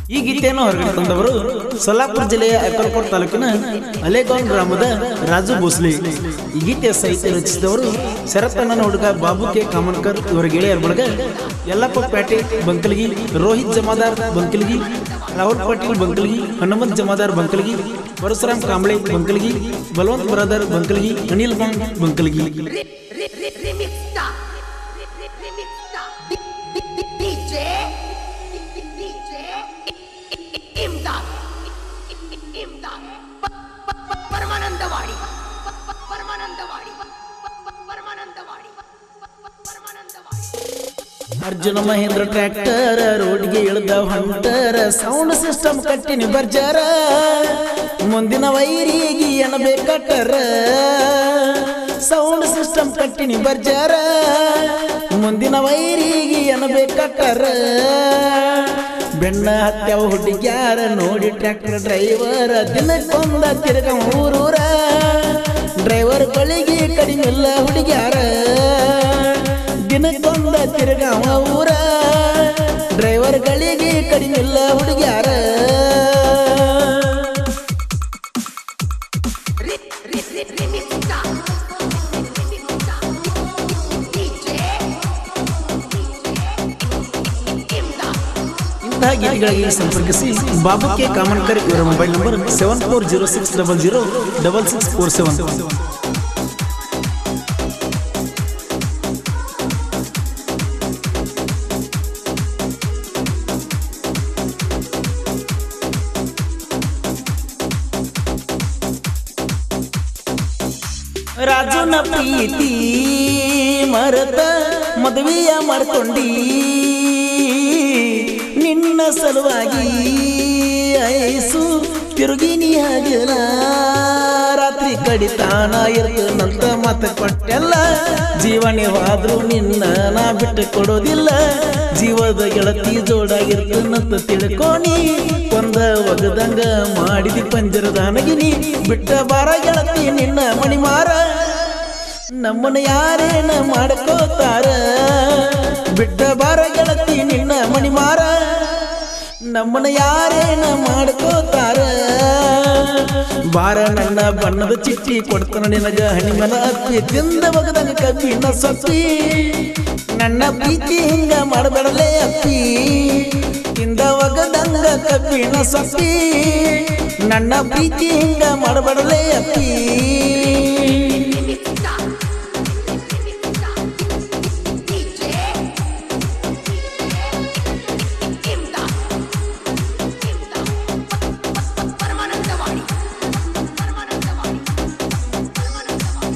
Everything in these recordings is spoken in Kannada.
ಈ ಗೀತೆಯನ್ನು ಹೊರಗಡೆ ತಂದವರು ಸೊಲ್ಲಾಪುರ ಜಿಲ್ಲೆಯ ಅಕ್ಕಲಕೋಟ್ ತಾಲೂಕಿನ ಅಲೆಗಾಂವ್ ಗ್ರಾಮದ ರಾಜು ಭೋಸ್ಲೆ ಈ ಗೀತೆಯ ಸಾಹಿತ್ಯ ರಚಿಸಿದವರು ಶರತ್ತಣ್ಣನ ಹುಡುಗ ಬಾಬು ಕೆ ಕಾಮನ್ಕರ್ ಇವರ ಗೆಳೆಯರ ಬಳಗ Yallappa Pyate Bankalgi Rohit Jamadar Bankalgi Rahul Patil Bankalgi Hanumant Jamadar Bankalgi Parashuram Kamble Bankalgi Balawant brother Bankalgi Anil Bang Bankalgi Remixta. Remixta. DJ. DJ. Imdad. Imdad. Paramanandawadi Paramanandawadi Paramanandawadi Paramanandawadi Arjuna Mahindra tractor ರೋಡ್ಗೆ ಇಳ್ದ ಹೊಂಟರ ಸೌಂಡ್ ಸಿಸ್ಟಮ್ ಕಟ್ಟಿನಿ ಬರ್ಜಾರ ಮುಂದಿನ ವೈರಿಗೆ ಎಣಬೇಕಟ್ಟರ ಸೌಂಡ್ ಸಿಸ್ಟಮ್ ಕಟ್ಟಿನಿ ಬರ್ಜಾರ ಮುಂದಿನ ವೈರಿಗೆ ಎಣಬೇಕಟ್ಟರ ಬೆಣ್ಣ ಹತ್ಯವ ಹುಡುಗ್ಯಾರ ನೋಡಿ ಟ್ರ್ಯಾಕ್ಟರ್ ಡ್ರೈವರ್ ದಿನಕ್ಕೊಂದ ತಿರ್ಗ ಊರೂರ ಡ್ರೈವರ್ ಗಳಿಗೆ ಕಡಿಮೆಲ್ಲ ಹುಡುಗ್ಯಾರ ದಿನಕ್ಕೊಂದ ತಿರುಗಾವ ಊರ ಡ್ರೈವರ್ಗಳಿಗೆ ಕಡಿಮೆಲ್ಲ ಹುಡುಗ್ಯಾರ Remixta. DJ. Imdad. ಇಂತಹ ಗೀತೆಗಳಿಗೆ ಸಂಪರ್ಕಿಸಿ ಬಾಬು ಕೆ ಕಾಮನ್ಕರ್ ಇವರ mobile number seven four zero six double zero double six four seven ರಾಜುನ ಪ್ರೀತಿ ಮರತ ಮದುವೆಯ ಮಾಡ್ಕೊಂಡಿ ನಿನ್ನ ಸಲುವಾಗಿ ಐಸು ತಿರುಗಿನಿ ಹಗಲ ರಾತ್ರಿ ಕಡಿತಾನ ಇರ್ತನಂತ ಮತ ಕೊಟ್ಟೆಲ್ಲ ಜೀವನವಾದ್ರೂ ನಿನ್ನ ನಾ ಬಿಟ್ಟು ಕೊಡೋದಿಲ್ಲ ಜೀವದ ಗೆಳತಿ ಜೋಡಾಗಿರ್ತನಂತ ತಿಳ್ಕೋನಿ ಒಂದ ಒಗದಂಗ ಮಾಡಿದಿ ಪಂಜರದ ಹನಗಿನಿ ಬಿಟ್ಟ ಬಾರ ಗೆಳತಿ ನಿನ್ನ ಮಣಿಮಾರ ನಮ್ಮನ್ನ ಯಾರೇನ ಮಾಡ್ಕೋತಾರ ಬಿಟ್ಟ ಬಾರ ಗೆಳತಿ ನಿನ್ನ ಮಣಿಮಾರ ನಮ್ಮನ್ನ ಯಾರೇನ ಮಾಡ್ಕೋತಾರ ಬಾರ ನನ್ನ ಬಣ್ಣದ ಚಿಟ್ಟಿ ಕೊಡ್ತಾನ ನಿನಗ ಹಣಿಮಲ ಅಪ್ಪಿ ತಿಂದ ಬಗದಂಗ ಕಬ್ಬಿನ ಸೊಪ್ಪಿ ನನ್ನ ಪ್ರೀತಿ ಹಿಂಗ ಮಾಡಬೇಡಲೇ ಅಪ್ಪಿ ತಿಂದ ಒಗದಂಗ ಕಬ್ಬಿನ ಸೊಪ್ಪಿ ನನ್ನ ಪ್ರೀತಿ ಹಿಂಗ ಮಾಡಬೇಡಲೇ ಅಪ್ಪಿ Remixta. DJ. Imdad. Imdad. Paramanandawadi Paramanandawadi Paramanandawadi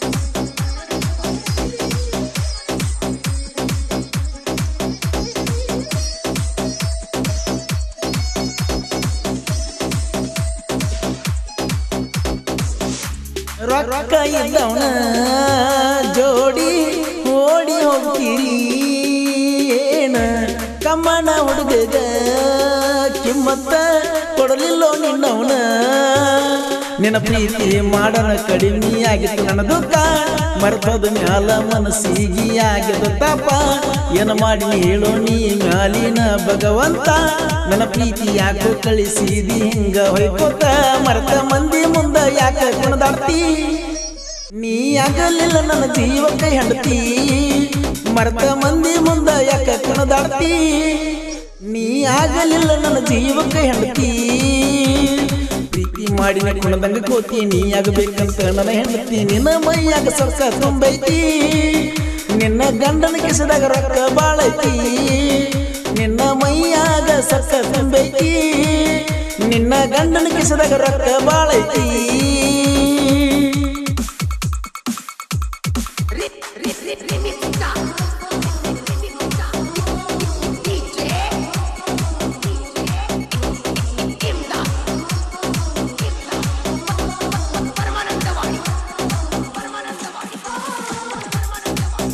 ರೊಕ್ಕ ಇದ್ದವನ ಜೋಡಿ ಓಡಿ ಹೋಗ್ತೀರಿ ಏನ ಕಮ್ಮನ ಹುಡುಗಗ ಕಿಮ್ಮತ್ತ ಕೊಡಲಿಲ್ಲೋ ನಿನ್ನವನ ನಿನ್ನ ಪ್ರೀತಿ ಮಾಡನ ಕಡಿಮೆ ಆಗಿತ್ತು ನನ್ನ ದುಃಖ ಮರ್ತದ ಮ್ಯಾಲ ಮನಸ್ಸಿಗೆ ಆಗಿದ ತಾಪ ಏನ ಮಾಡಿ ಹೇಳೋ ನೀ ಮ್ಯಾಲಿನ ಭಗವಂತ ನನ್ನ ಪ್ರೀತಿ ಯಾಕೋ ಕಳಿಸಿದಿ ಹಿಂಗ ಹೊಯ್ಕೋತ ಮರ್ತ ಮಂದಿ ಮುಂದ ಯಾಕ ಕುಣದಾಡ್ತಿ ನೀ ಆಗಲಿಲ್ಲ ನನ್ನ ಜೀವಕ್ಕೆ ಹೆಂಡತಿ ಮರ್ತ ಮಂದಿ ಮುಂದ ಯಾಕ ಕುಣದಾಡ್ತಿ ನೀ ಆಗಲಿಲ್ಲ ನನ್ನ ಜೀವಕ್ಕೆ ಹೆಂಡತಿ ಪ್ರೀತಿ ಮಾಡಿ ಕುಣದಂಗ ಕೋತಿ ನೀ ಆಗಬೇಕಂತ ನನ್ನ ಹೆಂಡತಿ ನಿನ್ನ ಮೈಯಾಗ ಸರ್ಕ ತುಂಬೈತಿ ನಿನ್ನ ಗಂಡನ ಕಿಸದಾಗ ರೊಕ್ಕ ಬಾಳೈತಿ ನಿನ್ನ ಮೈಯಾಗ ಸರ್ಕ ತುಂಬೈತಿ ನಿನ್ನ ಗಂಡನ ಕಿಸದಾಗ ರೊಕ್ಕ ಬಾಳೈತಿ Remixta. DJ. Imdad. Paramanandawadi Paramanandawadi Paramanandawadi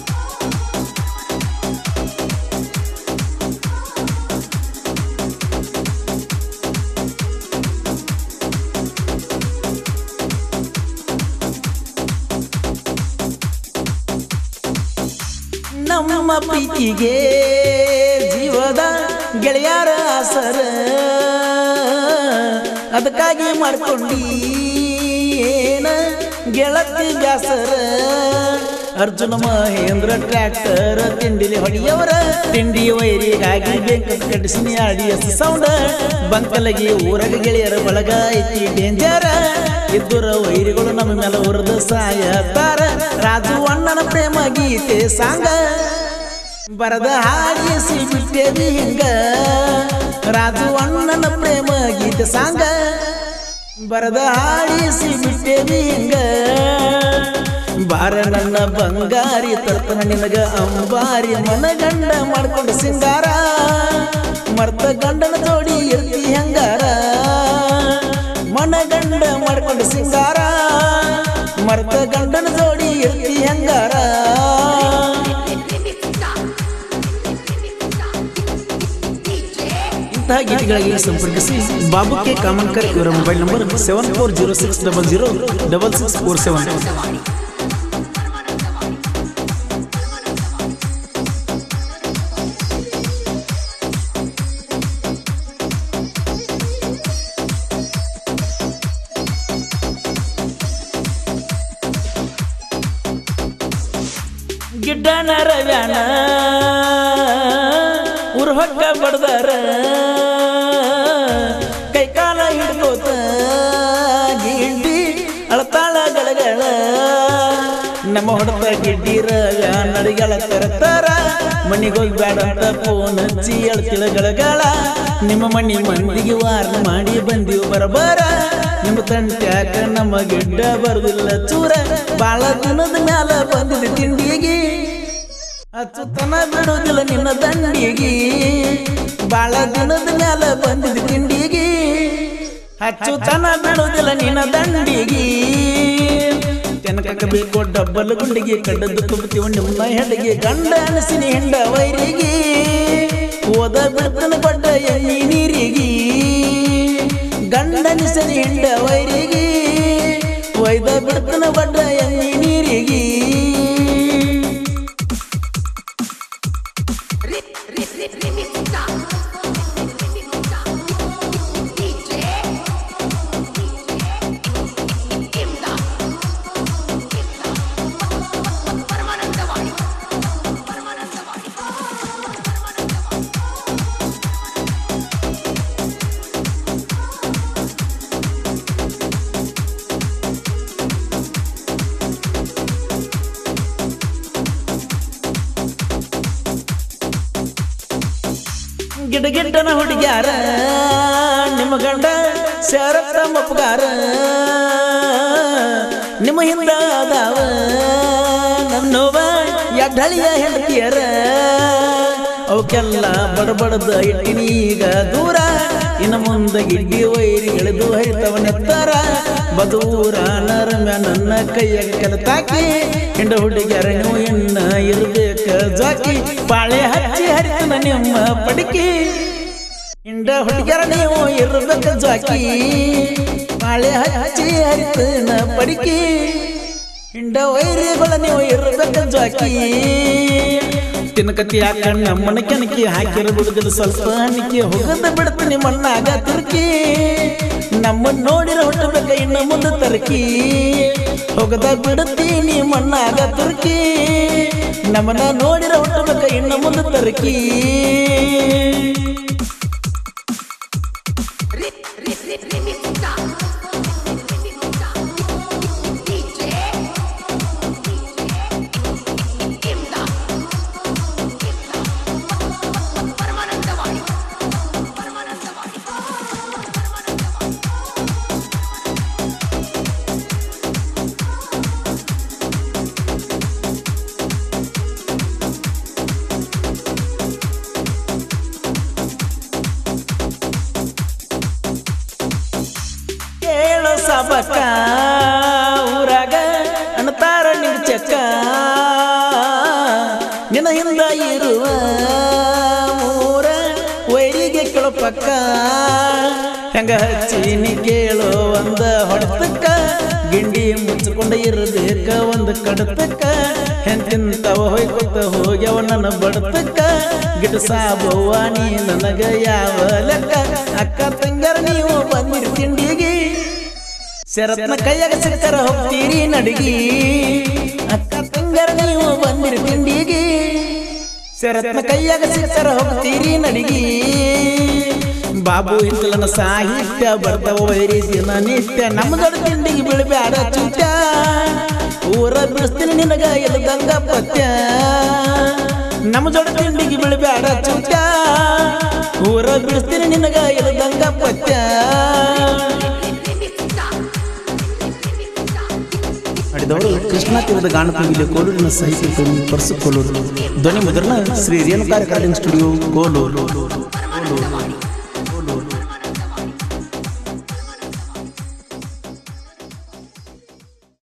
ನಮ್ಮ ಪ್ರೀತಿಗೆ ಜೀವದ ಗೆಳೆಯರ ಆಸರ ಅದಕ್ಕಾಗಿ ಮಾಡ್ಕೊಂಡಿ ಏನ ಗೆಳತಿ ಬ್ಯಾಸರ ಅರ್ಜುನ ಮಹೇಂದ್ರ ಟ್ರ್ಯಾಕ್ಟರ್ ತಿಂಡಿಲಿ ಹೊಡಿಯವರ ತಿಂಡಿ ವೈರಿಗಾಗಿ ಬೆಂಕ ಕಟ್ಟಿಸಿನಿ ಆಡಿಯಸ್ ಸೌಂಡ್ ಬಂಕಲಗಿ ಊರಗ ಗೆಳೆಯರ ಬಳಗ ಐತಿ ಡೇಂಜರ ಇದ್ದುರ ವೈರಿಗಳು ನಮ್ಮ ಮೇಲೆ ಉರಿದ ಸಾಯತಾರ ರಾಜು ಅಣ್ಣನ ಪ್ರೇಮ ಗೀತೆ ಸಾಂಗ ಬರದ ಹಾಡಿಸಿ ಬಿಟ್ಟೇವಿ ಹಿಂಗ ರಾಜು ಅಣ್ಣನ ಪ್ರೇಮ ಗೀತೆ ಸಾಂಗ ಬರದ ಹಾಡಿಸಿ ಬಿಟ್ಟೇವಿ ಹಿಂಗ ಬಾರ ನನ್ನ ಬಂಗಾರಿ ತರ್ತನ ನಿನಗ ಅಂಬಾರಿ ಮನಗಂಡ ಮಾಡ್ಕೊಂಡು ಸಿಂಗಾರ ಮರ್ತ ಗಂಡನ ಜೋಡಿ ಇರ್ತಿ ಹಂಗಾರ ಮನಗಂಡ ಮಾಡ್ಕೊಂಡು ಸಿಂಗಾರ ಮರ್ತ ಗಂಡನ ಜೋಡಿ ಇರ್ತಿ ಹಂಗಾರ ಇಂತಹ ಗೀತೆಗಳಿಗೆ ಸಂಪರ್ಕಿಸಿ ಬಾಬು ಕೆ ಕಾಮನ್ಕರ್ ಇವರ mobile number seven four zero six double zero double six four seven ಗಿಡ್ಡನ ರವ್ಯಾನ ಊರ್ ಹೊಕ್ಕ ಬಡ್ದಾರ ಕೈ ಕಾಲ ಹಿಡ್ಕೋತ ಗಿಡ್ಡಿ ಅಳತಾಳ ಗಳಗಳ ನಮ್ಮ ಹೊಡೆತ ಗಿಡ್ಡಿ ರವ್ಯ ನಡಿಗಳ ತರತಾರ ಮನಿಗೋಗಿ ಬೇಡ ಅಂತ ಫೋನ್ ಹಚ್ಚಿ ಅಳ್ತಿಳ ಗಳಗಳ ನಿಮ್ಮ ಮನಿ ಮಂದಿಗೆ ವಾರ ಮಾಡಿ ಬಂದಿವು ಬರಬಾರ ನಿಮ್ಮ ತಂಟ್ಯಾಕ ನಮ್ಮ ಗಿಡ್ಡ ಬರುದಿಲ್ಲ ಚೂರ ಬಾಳ ದಿನದ ಮ್ಯಾಲ ಬಂದಿದೆ ತಿಂಡಿಗೆ ಅಚ್ಚುತನ ಬಿಡುದಿಲ್ಲ ನಿನ್ನ ದಂಡಿಗೆ ಬಾಳ ದಿನದ ಮ್ಯಾಲ ಬಂದಿದೆ ತಿಂಡಿಗೆ ಅಚ್ಚುತನ ಬಿಡುದಿಲ್ಲ ನಿನ್ನ ದಂಡಿಗೆ ತೆನಕಕ್ಕ ಬೇಕು ಡಬ್ಬಲ್ ಗುಂಡಿಗೆ ಕಡ್ಡದ್ದು ತುಂಬುತ್ತೀವ ನಿಮ್ಮ ಹೆಡ್ಗೆ ಗಂಡ ಅನಸಿನಿ ಹೆಂಡ ವೈರಿಗೆ ಓದ ಬಿಡ್ತನ ಕೊಟ್ಟ ಎಣ್ಣಿ ನೀರಿಗೆ ಗಂಡನಿಸನಿ ಹೆಂಡ ವೈರಿಗೆ ಒಯ್ದ ಬಿಡ್ತನ ಕೊಟ್ಟ ಎಣ್ಣಿ ನೀರಿಗೆ ಪರಮಾನಂದವಾಡಿ ಪರಮಾನಂದವಾಡಿ ಗಿಡ ಗಿಡ್ಡನ ಹುಡುಗ್ಯಾರ ನಿಮ್ಮ ಗಂಡ ಶರತ್ತ ಮಪ್ಪಗಾರ ನಿಮ್ಮ ಹಿಂದ ಅದಾವ ನನ್ನೋವ ಎಡ್ಡಳಿಯ ಹೆಂಡತಿಯರ ಅವಕ್ಕೆಲ್ಲ ಬಡಬಡದ ಇಟ್ಟಿನಿ ಈಗ ದೂರ ಇನ್ನು ಮುಂದೆ ಗಿಡ್ಡಿ ವೈರಿ ಎಳೆದು ಹರಿತವನೆತ್ತಾರ ಬದೂರ ನರಮ್ಯ ನನ್ನ ಕೈಯಾಗ ಕೆಲತಾಕಿ ಹಿಂಡ ಹುಡುಗ್ಯಾರ ನೀವು ಇನ್ನ ಇರ್ಬೇಕ ಜಾಕಿ ಬಾಳೆ ಹಚ್ಚಿ ಹರಿತನ ನಿಮ್ಮ ಪಡಿಕಿ ಹಿಂಡ ಹುಡುಗ್ಯಾರ ನೀವು ಇರ್ಬೇಕ ಜಾಕಿ ಬಾಳೆ ಹಚ್ಚಿ ಹರಿತನ ಪಡಿಕಿ ಹಿಂಡ ವೈರಿಗಳ ನೀವು ಇರ್ಬೇಕ ಜಾಕಿ ತಿನ್ನಕತಿ ಯಾಕ ನಮ್ಮನ ಕೆನಕಿ ಹಾಕಿರ ಬಿಡುದಿಲ್ಲ ಸ್ವಲ್ಪ ಹಣಿಕೆ ಹೋಗದ ಬಿಡ್ತೀನಿ ಮಣ್ಣಾಗ ತುರ್ಕಿ ನಮ್ಮನ್ನ ನೋಡಿರ ಹುಟ್ಟಬೇಕ ಇನ್ನು ಮುಂದೆ ತರ್ಕಿ ಹೋಗದ ಬಿಡ್ತೀನಿ ಮಣ್ಣಾಗ ತುರ್ಕಿ ನಮ್ಮನ್ನ ನೋಡಿರ ಹುಟ್ಟಬೇಕ ಇನ್ನು ಮುಂದೆ ತರ್ಕಿ ಪರಮಾನಂದವಾಡಿ ಪರಮಾನಂದವಾಡಿ ಕೇಳೋ ಸಬಕ ಊರಾಗ ಅಣ್ತಾರ ನಿನ್ ಚಕ್ಕ ನಿನ್ನ ಹಿಂದ ಇರುವ ಊರ ವೈರಿಗೆ ಕೇಳೋ ಪಕ್ಕ ಹೆಂಗ ಹಚ್ಚೀನಿ ಕೇಳೋ ಒಂದ ಹೊಡೆತಕ್ಕ ಗಿಂಡಿ ಮುಚ್ಚಿಕೊಂಡ ಇರಬೇಕ ಒಂದು ಕಡತಕ್ಕ ಹೆಂತಿಂತವ ಹೊಯ್ಕೊತ ಹೋಗ್ಯವ ನನ್ನ ಬಡತಕ್ಕ ಗಿಡ ಸಾಬವ್ವ ನೀ ನನಗ ಯಾವ ಲೆಕ್ಕ ಅಕ್ಕ ತಂಗರ ನೀವು ಬಂದಿರಿ ತಿಂಡಿಗೆ ಶರತ್ನ ಕೈಯಾಗ ಸಿಕ್ಕರ ಹೋಗ್ತೀರಿ ನಡಿಗಿ ಅಕ್ಕ ತಂಗರ ನೀವು ಬಂದಿರಿ ತಿಂಡಿಗೆ ಶರತ್ನ ಕೈಯಾಗ ಸಿಕ್ಕರ ಹೋಗ್ತೀರಿ ನಡಿಗಿ ಬಾಬು ಹಿತ್ತಲನ ಸಾಹಿತ್ಯ ಬರ್ತಾವ ವೈರಿ ದಿನ ನಿತ್ಯ ನಮ್ಮ ದೊಡ್ಡ ತಿಂಡಿಗೆ ಬೀಳ್ಬ್ಯಾಡ ಚುಟ್ಟ ಊರ ಬಿಡಿಸ್ತೀನಿ ನಿನಗ ಎಲ್ದಂಗ ಪತ್ಯ ನಮ್ಮ ದೊಡ್ಡ ತಿಂಡಿಗೆ ಬೀಳ್ಬ್ಯಾಡ ಚುಟ್ಟ ಊರ ಬಿಡಿಸ್ತೀನಿ ನಿನಗ ಎಲ್ದಂಗ ಪತ್ಯ ಮಾಡಿದವರು ಕೃಷ್ಣ ತೀರದ ಗಾನ ತುಂಬಿಲೆ ಕೋಲೂರಿನ ಸಾಹಿತ್ಯ ಪ್ರೇಮಿ ಪರ್ಸು ಕೋಲೂರು ಧ್ವನಿ ಮುದ್ರಣ ಶ್ರೀ ರೇಣುಕಾರ ರೆಕಾರ್ಡಿಂಗ್ ಸ್ಟುಡಿಯೋ ಕೋಲೂರು ಪರಮಾನಂದವಾಡಿ